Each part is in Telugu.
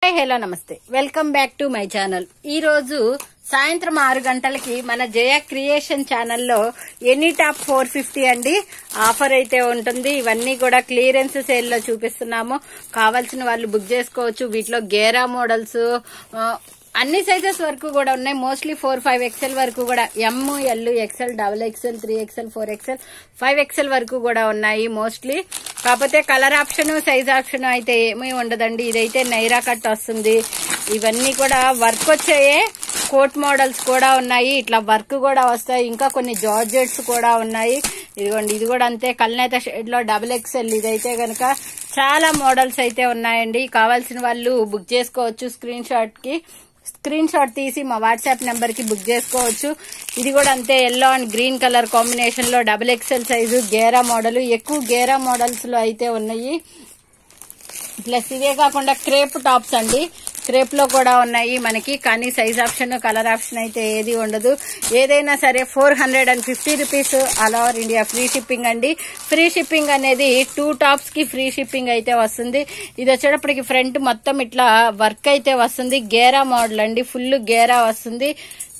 హాయ్ హలో నమస్తే welcome back to my channel ఈ రోజు సాయంత్రం ఆరు గంటలకి మన జయ క్రియేషన్ ఛానల్లో ఎనీ టాప్ ఫోర్ ఫిఫ్టీ అండి ఆఫర్ అయితే ఉంటుంది ఇవన్నీ కూడా క్లియరెన్స్ సేల్ లో చూపిస్తున్నాము కావాల్సిన వాళ్ళు బుక్ చేసుకోవచ్చు వీటిలో గేరా మోడల్స్ అన్ని సైజెస్ వరకు కూడా ఉన్నాయి మోస్ట్లీ ఫోర్ ఫైవ్ ఎక్స్ఎల్ వరకు కూడా M L XL double XL three XL four XL five XL వరకు కూడా ఉన్నాయి మోస్ట్లీ కాకపోతే కలర్ ఆప్షన్ సైజ్ ఆప్షన్ అయితే ఏమీ ఉండదండి ఇదైతే నైరా కట్ వస్తుంది ఇవన్నీ కూడా వర్క్ వచ్చాయే కోట్ మోడల్స్ కూడా ఉన్నాయి ఇట్లా వర్క్ కూడా వస్తాయి ఇంకా కొన్ని జార్జెట్స్ కూడా ఉన్నాయి ఇదిగోండి ఇది కూడా అంతే కల్నేత షేడ్ లో డబుల్ ఎక్స్ఎల్ ఇదైతే గనక చాలా మోడల్స్ అయితే ఉన్నాయండి కావాల్సిన వాళ్ళు బుక్ చేసుకోవచ్చు స్క్రీన్ షాట్ కి స్క్రీన్ షాట్ తీసి మా వాట్సాప్ నెంబర్ కి బుక్ చేసుకోవచ్చు ఇది కూడా అంతే yellow and green colour combination లో డబుల్ ఎక్స్ఎల్ సైజు గేరా మోడల్ ఎక్కువ గేరా మోడల్స్ లో అయితే ఉన్నాయి ప్లస్ ఇవే కాకుండా క్రేప్ టాప్స్ అండి క్రేప్ లో కూడా ఉన్నాయి మనకి కానీ సైజ్ ఆప్షన్ కలర్ ఆప్షన్ అయితే ఏది ఉండదు ఏదైనా సరే four hundred and fifty rupees all over India free shipping అండి ఫ్రీ షిప్పింగ్ అనేది టూ టాప్స్ కి ఫ్రీ షిప్పింగ్ అయితే వస్తుంది ఇది వచ్చేటప్పటికి ఫ్రంట్ మొత్తం ఇట్లా వర్క్ అయితే వస్తుంది గేరా మోడల్ అండి ఫుల్ గేరా వస్తుంది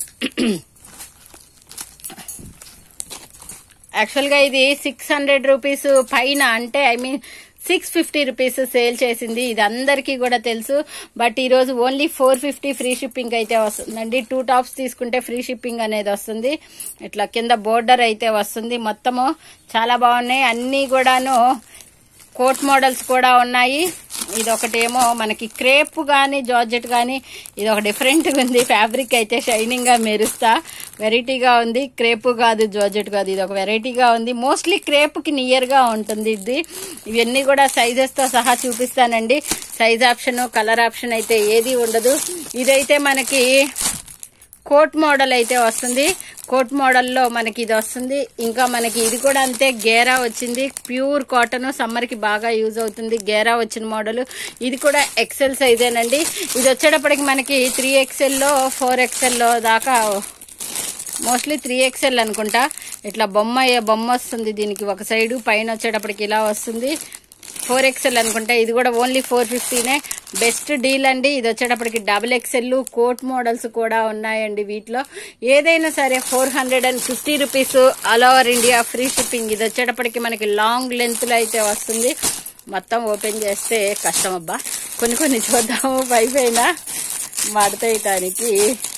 యాక్చువల్ గా ఇది సిక్స్ హండ్రెడ్ రూపీస్ పైన అంటే I mean six fifty rupees sale చేసింది ఇది అందరికీ కూడా తెలుసు బట్ ఈ రోజు only four fifty free shipping అయితే వస్తుందండి టూ టాప్స్ తీసుకుంటే ఫ్రీ షిప్పింగ్ అనేది వస్తుంది ఇట్లా కింద బోర్డర్ అయితే వస్తుంది మొత్తము చాలా బాగున్నాయి అన్ని కూడాను కోట్ మోడల్స్ కూడా ఉన్నాయి ఇది ఒకటేమో మనకి క్రేప్ గానీ జార్జెట్ గానీ ఇది ఒక డిఫరెంట్ గా ఉంది ఫ్యాబ్రిక్ అయితే షైనింగ్ గా మెరుస్తా వెరైటీగా ఉంది క్రేప్ కాదు జార్జెట్ కాదు ఇది ఒక వెరైటీగా ఉంది మోస్ట్లీ క్రేప్ కి నియర్ గా ఉంటుంది ఇది ఇవన్నీ కూడా సైజెస్ తో సహా చూపిస్తానండి సైజ్ ఆప్షన్ కలర్ ఆప్షన్ అయితే ఏది ఉండదు ఇదైతే మనకి కోట్ మోడల్ అయితే వస్తుంది కోట్ మోడల్లో మనకి ఇది వస్తుంది ఇంకా మనకి ఇది కూడా అంతే గేరా వచ్చింది ప్యూర్ కాటన్ సమ్మర్ కి బాగా యూజ్ అవుతుంది గేరా వచ్చిన మోడల్ ఇది కూడా ఎక్సెల్ సైజేనండి ఇది వచ్చేటప్పటికి మనకి త్రీ ఎక్స్ఎల్లో ఫోర్ ఎక్స్ఎల్లో దాకా మోస్ట్లీ త్రీ ఎక్స్ఎల్ అనుకుంటా ఇట్లా బొమ్మ బొమ్మ వస్తుంది దీనికి ఒక సైడు పైన వచ్చేటప్పటికి ఇలా వస్తుంది ఫోర్ ఎక్స్ఎల్ అనుకుంటా ఇది కూడా ఓన్లీ ఫోర్ ఫిఫ్టీనే బెస్ట్ డీల్ అండి ఇది వచ్చేటప్పటికి డబుల్ ఎక్స్ఎల్ కోట్ మోడల్స్ కూడా ఉన్నాయండి వీటిలో ఏదైనా సరే four hundred and fifty rupees all over India free shipping ఇది వచ్చేటప్పటికి మనకి లాంగ్ లెంత్ లో అయితే వస్తుంది మొత్తం ఓపెన్ చేస్తే కష్టం అబ్బా కొన్ని కొన్ని చూద్దాము పైపైన మడతేయటానికి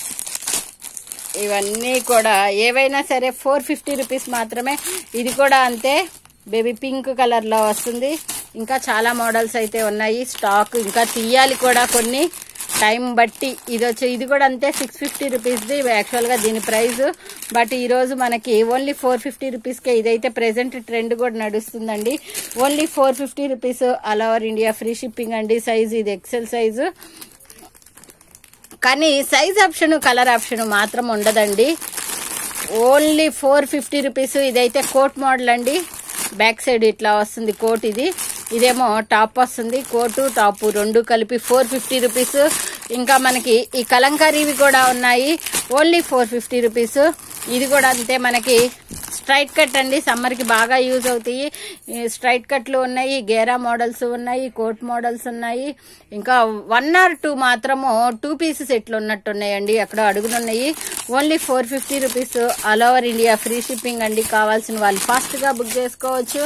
ఇవన్నీ కూడా ఏవైనా సరే ఫోర్ ఫిఫ్టీ రూపీస్ మాత్రమే ఇది కూడా అంతే బేబీ పింక్ కలర్ లో వస్తుంది ఇంకా చాలా మోడల్స్ అయితే ఉన్నాయి స్టాక్ ఇంకా తీయాలి కూడా కొన్ని టైం బట్టి ఇది వచ్చి ఇది కూడా అంతే సిక్స్ ఫిఫ్టీ రూపీస్ది యాక్చువల్ గా దీని ప్రైస్ బట్ ఈ రోజు మనకి ఓన్లీ ఫోర్ ఫిఫ్టీ రూపీస్కే ఇదైతే ప్రెసెంట్ ట్రెండ్ కూడా నడుస్తుందండి only four fifty rupees all over India free shipping అండి సైజ్ ఇది ఎక్సెల్ సైజు కానీ సైజ్ ఆప్షన్ కలర్ ఆప్షన్ మాత్రం ఉండదండి ఓన్లీ ఫోర్ ఫిఫ్టీ రూపీస్ ఇదైతే కోట్ మోడల్ అండి బ్యాక్ సైడ్ ఇట్లా వస్తుంది కోట్ ఇది ఇదేమో టాప్ వస్తుంది కోటు టాప్ రెండు కలిపి ఫోర్ ఫిఫ్టీ రూపీస్ ఇంకా మనకి ఈ కలంకారీవి కూడా ఉన్నాయి ఓన్లీ ఫోర్ ఫిఫ్టీ రూపీస్ ఇది కూడా అంతే మనకి స్ట్రైట్ కట్ అండి సమ్మర్ కి బాగా యూజ్ అవుతాయి ఈ స్ట్రైట్ కట్లు ఉన్నాయి గేరా మోడల్స్ ఉన్నాయి కోట్ మోడల్స్ ఉన్నాయి ఇంకా వన్ ఆర్ టూ మాత్రము టూ పీసెస్ ఎట్లు ఉన్నట్టు ఉన్నాయండి అక్కడ అడుగునున్నాయి only four fifty rupees all over India free shipping అండి కావాల్సిన వాళ్ళు ఫాస్ట్ గా బుక్ చేసుకోవచ్చు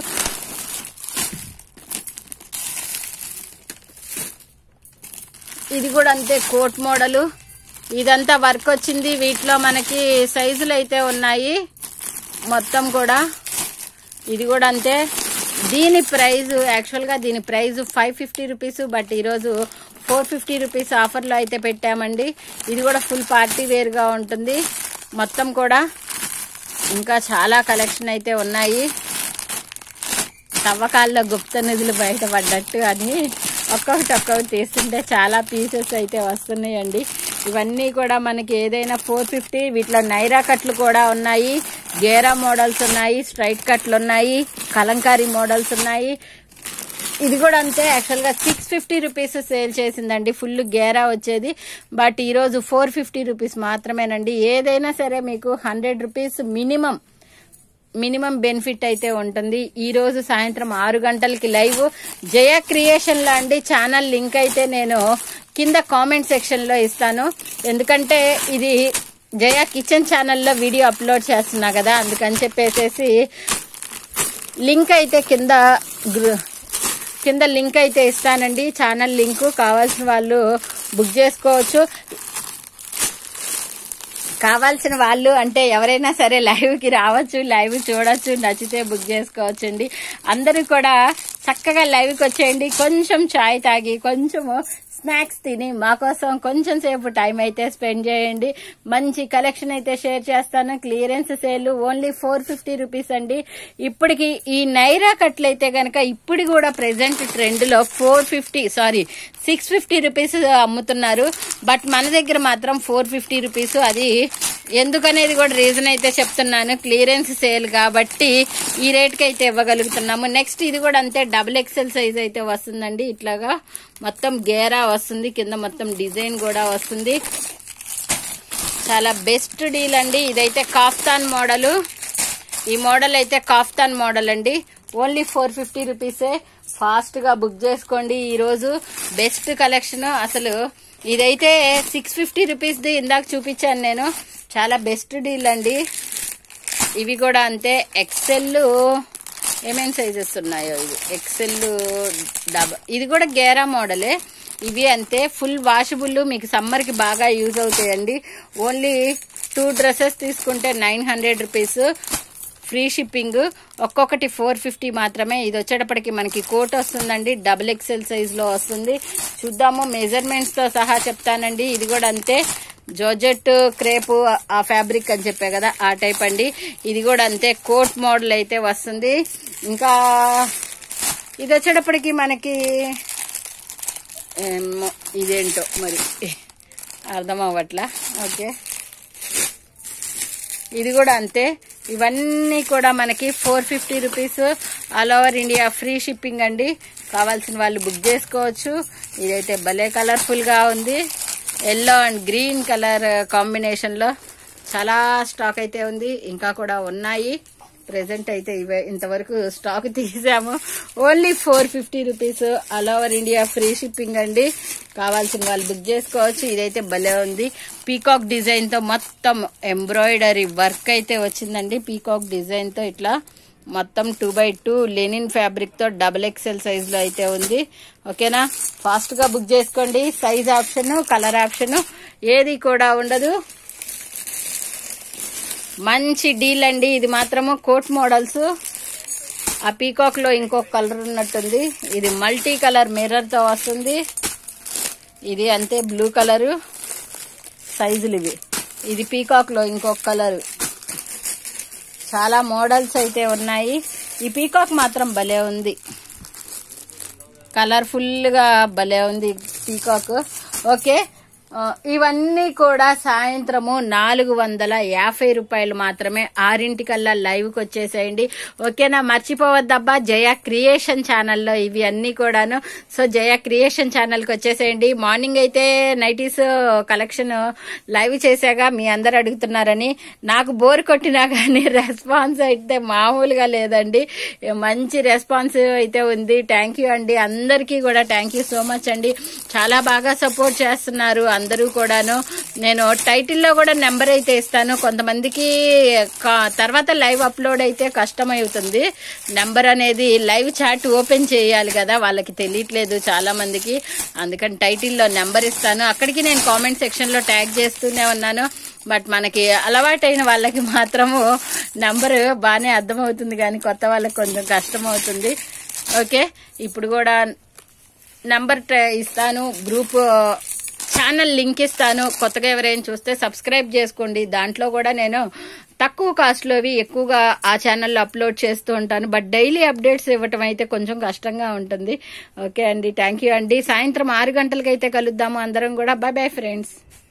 ఇది కూడా అంతే కోట్ మోడలు ఇదంతా వర్క్ వచ్చింది వీటిలో మనకి సైజులు అయితే ఉన్నాయి మొత్తం కూడా ఇది కూడా అంతే దీని ప్రైస్ యాక్చువల్గా దీని price five fifty rupees but ఈరోజు ఫోర్ ఫిఫ్టీ రూపీస్ ఆఫర్లో అయితే పెట్టామండి ఇది కూడా ఫుల్ పార్టీ వేర్గా ఉంటుంది మొత్తం కూడా ఇంకా చాలా కలెక్షన్ అయితే ఉన్నాయి తవ్వకాల్లో గుప్త నిధులు బయటపడ్డట్టు అని ఒక్కొక్కటి ఒక్కొక్కటి తీస్తుంటే చాలా పీసెస్ అయితే వస్తున్నాయండి ఇవన్నీ కూడా మనకి ఏదైనా ఫోర్ ఫిఫ్టీ వీటిలో నైరా కట్లు కూడా ఉన్నాయి గేరా మోడల్స్ ఉన్నాయి స్ట్రైట్ కట్లు ఉన్నాయి కలంకారీ మోడల్స్ ఉన్నాయి ఇది కూడా అంతే యాక్చువల్గా సిక్స్ ఫిఫ్టీ రూపీస్ సేల్ చేసిందండి ఫుల్ గేరా వచ్చేది బట్ ఈరోజు ఫోర్ ఫిఫ్టీ రూపీస్ మాత్రమేనండి ఏదైనా సరే మీకు hundred rupees minimum minimum benefit అయితే ఉంటుంది ఈ రోజు సాయంత్రం ఆరు గంటలకి లైవ్ జయ క్రియేషన్ లాంటి ఛానల్ లింక్ అయితే నేను కింద కామెంట్ సెక్షన్లో ఇస్తాను ఎందుకంటే ఇది జయ కిచెన్ ఛానల్లో వీడియో అప్లోడ్ చేస్తున్నా కదా అందుకని చెప్పేసేసి లింక్ అయితే కింద గ్రూ- కింద లింక్ అయితే ఇస్తానండి ఛానల్ లింక్ కావాల్సిన వాళ్ళు బుక్ చేసుకోవచ్చు కావాల్సిన వాళ్ళు అంటే ఎవరైనా సరే లైవ్కి రావచ్చు లైవ్ చూడొచ్చు నచ్చితే బుక్ చేసుకోవచ్చండి అందరూ కూడా చక్కగా లైవ్కి వచ్చేయండి కొంచెం చాయ్ తాగి కొంచెము స్నాక్స్ తిని మా కోసం కొంచెం సేపు టైం అయితే స్పెండ్ చేయండి మంచి కలెక్షన్ అయితే షేర్ చేస్తాను clearance sale only four fifty rupees అండి ఇప్పటికి ఈ నైరా కట్లు అయితే కనుక ఇప్పుడు కూడా ప్రెసెంట్ ట్రెండ్ లో four fifty sorry six fifty rupees అమ్ముతున్నారు బట్ మన దగ్గర మాత్రం ఫోర్ ఫిఫ్టీ రూపీస్ అది ఎందుకనేది కూడా రీజన్ అయితే చెప్తున్నాను క్లియరెన్స్ సేల్ కాబట్టి ఈ రేట్కి అయితే ఇవ్వగలుగుతున్నాము నెక్స్ట్ ఇది కూడా అంతే డబుల్ ఎక్సెల్ సైజ్ అయితే వస్తుందండి ఇట్లాగా మొత్తం గేరా వస్తుంది కింద మొత్తం డిజైన్ కూడా వస్తుంది చాలా బెస్ట్ డీల్ అండి ఇదైతే కాఫ్తాన్ మోడల్ ఈ మోడల్ అయితే కాఫ్తాన్ మోడల్ అండి ఓన్లీ ఫోర్ ఫిఫ్టీ రూపీసే ఫాస్ట్ గా బుక్ చేసుకోండి ఈ రోజు బెస్ట్ కలెక్షన్ అసలు ఇదైతే సిక్స్ ఫిఫ్టీ రూపీస్ది ఇందాక చూపించాను నేను చాలా బెస్ట్ డీల్ అండి ఇవి కూడా అంతే ఎక్సెల్ ఏమేం సైజెస్ ఉన్నాయో ఇవి ఎక్సెల్ డబల్ ఇది కూడా గేరా మోడలే ఇవి అంతే ఫుల్ వాషబుల్ మీకు సమ్మర్కి బాగా యూజ్ అవుతాయండి ఓన్లీ టూ డ్రెస్సెస్ తీసుకుంటే nine hundred rupees free shipping ఒక్కొక్కటి ఫోర్ ఫిఫ్టీ మాత్రమే ఇది వచ్చేటప్పటికి మనకి కోట్ వస్తుందండి డబుల్ ఎక్సెల్ సైజ్ లో వస్తుంది చూద్దాము మెజర్మెంట్స్ తో సహా చెప్తానండి ఇది కూడా అంతే జోజెట్ క్రేప్ ఆ ఫ్యాబ్రిక్ అని చెప్పా కదా ఆ టైప్ అండి ఇది కూడా అంతే కోట్ మోడల్ అయితే వస్తుంది ఇంకా ఇది వచ్చేటప్పటికి మనకి ఏమో ఇదేంటో మరి అర్థం అవ్వట్లా ఓకే ఇది కూడా అంతే ఇవన్నీ కూడా మనకి four fifty rupees all over India free shipping అండి కావాల్సిన వాళ్ళు బుక్ చేసుకోవచ్చు ఇదైతే భలే కలర్ఫుల్ గా ఉంది yellow and green colour combination లో చాలా స్టాక్ అయితే ఉంది ఇంకా కూడా ఉన్నాయి ప్రెసెంట్ అయితే ఇవే ఇంతవరకు స్టాక్ తీసాము only four fifty rupees all over India free shipping అండి కావాల్సిన వాళ్ళు బుక్ చేసుకోవచ్చు ఇదైతే భలే ఉంది పీకాక్ డిజైన్ తో మొత్తం ఎంబ్రాయిడరీ వర్క్ అయితే వచ్చిందండి పీకాక్ డిజైన్ తో ఇట్లా మొత్తం two by two linen fabric తో డబుల్ ఎక్సెల్ సైజ్ లో అయితే ఉంది ఓకేనా ఫాస్ట్ గా బుక్ చేసుకోండి సైజ్ ఆప్షన్ కలర్ ఆప్షన్ ఏది కూడా ఉండదు మంచి డీల్ అండి ఇది మాత్రము కోట్ మోడల్స్ ఆ పీకాక్ లో ఇంకొక కలర్ ఉన్నట్టుంది ఇది మల్టీ కలర్ మిర్రర్ తో వస్తుంది ఇది అంతే బ్లూ కలరు సైజులు ఇవి ఇది పీకాక్ లో ఇంకొక కలర్ చాలా మోడల్స్ అయితే ఉన్నాయి ఈ పీకాక్ మాత్రం భలే ఉంది కలర్ఫుల్ గా భలే ఉంది పీకాక్ ఓకే ఆ, ఇవన్నీ కూడా సాయంత్రము నాలుగు వందల యాభై రూపాయలు మాత్రమే ఆరింటికల్లా లైవ్కి వచ్చేసేయండి ఓకేనా మర్చిపోవద్దబ్బా జయ క్రియేషన్ ఛానల్లో ఇవి అన్నీ కూడాను సో జయ క్రియేషన్ ఛానల్కి వచ్చేసేయండి మార్నింగ్ అయితే నైటీస్ కలెక్షన్ లైవ్ చేశాగా మీ అందరు అడుగుతున్నారని నాకు బోర్ కొట్టినా కానీ రెస్పాన్స్ అయితే మామూలుగా లేదండి మంచి రెస్పాన్స్ అయితే ఉంది థ్యాంక్ యూ అండి అందరికీ కూడా థ్యాంక్ యూ సో మచ్ అండి చాలా బాగా సపోర్ట్ చేస్తున్నారు అందరూ కూడాను నేను టైటిల్లో కూడా నెంబర్ అయితే ఇస్తాను కొంతమందికి కా- తర్వాత లైవ్ అప్లోడ్ అయితే కష్టమవుతుంది నెంబర్ అనేది లైవ్ చాట్ ఓపెన్ చేయాలి కదా వాళ్ళకి తెలియట్లేదు చాలా మందికి అందుకని టైటిల్లో నెంబర్ ఇస్తాను అక్కడికి నేను కామెంట్ సెక్షన్లో ట్యాగ్ చేస్తూనే ఉన్నాను బట్ మనకి అలవాటైన వాళ్ళకి మాత్రము నంబర్ బాగానే అర్థమవుతుంది కానీ కొత్త వాళ్ళకి కొంచెం కష్టం అవుతుంది ఓకే ఇప్పుడు కూడా నంబర్ ట- ఇస్తాను గ్రూప్ ఛానల్ లింక్ ఇస్తాను కొత్తగా ఎవరైనా చూస్తే సబ్స్క్రైబ్ చేసుకోండి దాంట్లో కూడా నేను తక్కువ కాస్ట్లోవి ఎక్కువగా ఆ ఛానల్లో అప్లోడ్ చేస్తూ ఉంటాను బట్ డైలీ అప్డేట్స్ ఇవ్వటం అయితే కొంచెం కష్టంగా ఉంటుంది ఓకే అండి థ్యాంక్ యూ అండి సాయంత్రం ఆరు గంటలకైతే కలుద్దాము అందరం కూడా బాయ్ బాయ్ ఫ్రెండ్స్